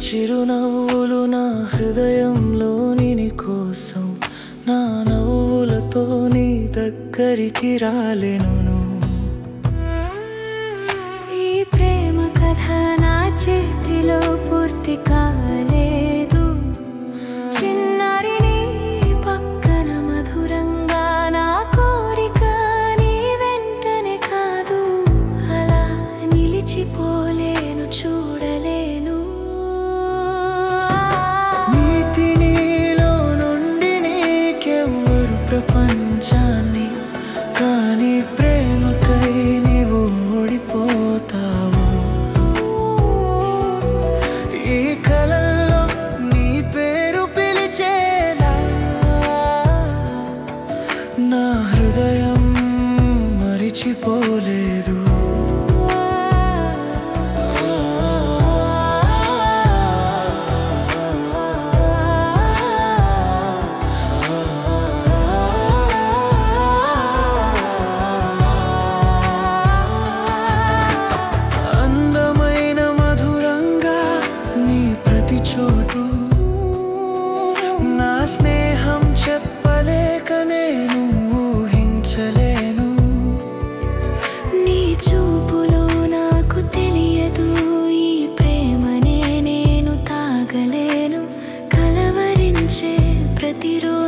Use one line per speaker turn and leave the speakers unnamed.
చిరునవ్వులు నా హృదయంలోని నీ కోసం నా నవ్వులతో నీ దగ్గరికి రాలేను
ఈ ప్రేమ కథ నా చేతిలో పూర్తి కాలేదు చిన్నారి నీ పక్కన మధురంగా నా కోరిక నీ వెంటనే కాదు అలా నిలిచిపోలేను చూడలేను
నీతి నీలో నుండి నీకెవ్వరు ప్రపంచాన్ని కానీ ప్రేమకై నీవు ఓడిపోతావు ఈ కలల్లో నీ పేరు పిలిచేలా నా హృదయం మరిచిపోలేదు అందమైన మధురంగా నీ ప్రతి చోటు నా స్నేహం చెప్పలేక నేను ఊహించలేను
నీ చూపులో నాకు తెలియదు ఈ ప్రేమనే నేను తాగలేను కలవరించే ప్రతిరోజు